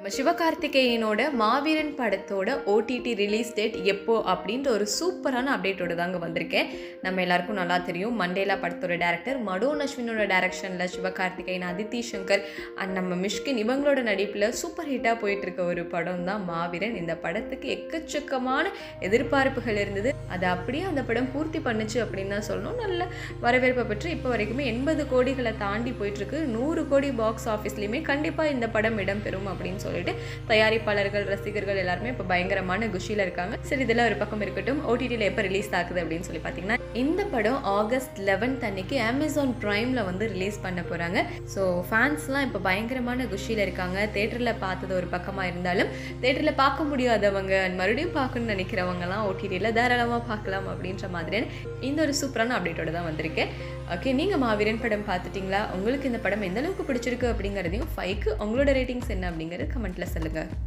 சிவகார்த்திகேயனோட மாவீரன் படத்தோட OTT release date எப்போ அப்படின்ற ஒரு சூப்பரான அப்டேட்டோட தாங்க வந்திருக்கேன் நம்ம எல்லாருக்கும் நல்லா தெரியும் மண்டேலா படத்தோட டேரக்டர் மடோன் அஸ்வினோட டைரக்ஷனில் சிவகார்த்திகேயன் அதித்தி சங்கர் அண்ட் நம்ம மிஷ்கின் இவங்களோட நடிப்பில் சூப்பர் ஹிட்டாக போயிட்டு இருக்க ஒரு படம் தான் மாவீரன் இந்த படத்துக்கு எக்கச்சக்கமான எதிர்பார்ப்புகள் இருந்தது அதை அப்படியே அந்த படம் பூர்த்தி பண்ணுச்சு அப்படின்னு தான் சொல்லணும் நல்ல வரவேற்பை பெற்று இப்போ வரைக்குமே எண்பது கோடிகளை தாண்டி போயிட்டுருக்கு நூறு கோடி பாக்ஸ் ஆஃபீஸ்லேயுமே கண்டிப்பாக இந்த படம் இடம்பெறும் அப்படின்னு சொல்லிட்டு தயாரிப்பாளர்கள் ரசிகர்கள் எல்லாருமே இப்போ பயங்கரமான குஷியில் இருக்காங்க சரி இதெல்லாம் ஒரு பக்கம் இருக்கட்டும் ஓடிடியில் எப்போ ரிலீஸ் ஆகுது அப்படின்னு சொல்லி பார்த்தீங்கன்னா இந்த படம் ஆகஸ்ட் லெவன்த் அன்னைக்கு அமேசான் ப்ரைமில் வந்து ரிலீஸ் பண்ண போகிறாங்க ஸோ ஃபேன்ஸ்லாம் இப்போ பயங்கரமான குஷியில் இருக்காங்க தேட்டரில் பார்த்தது ஒரு பக்கமாக இருந்தாலும் தேட்டரில் பார்க்க முடியாதவங்க மறுபடியும் பார்க்கணும்னு நினைக்கிறவங்கலாம் ஓடிடியில் தாராளமாக பார்க்கலாம் அப்படின்ற மாதிரியான இந்த ஒரு சூப்பரான அப்டேட்டோட தான் வந்திருக்கேன் ஓகே நீங்கள் மாவீரன் படம் பார்த்துட்டிங்களா உங்களுக்கு இந்த படம் எந்த அளவுக்கு பிடிச்சிருக்கு அப்படிங்கிறதையும் ஃபைவ்க்கு உங்களோட ரேட்டிங்ஸ் என்ன அப்படிங்கிறது கமெண்ட்டில் சொல்லுங்கள்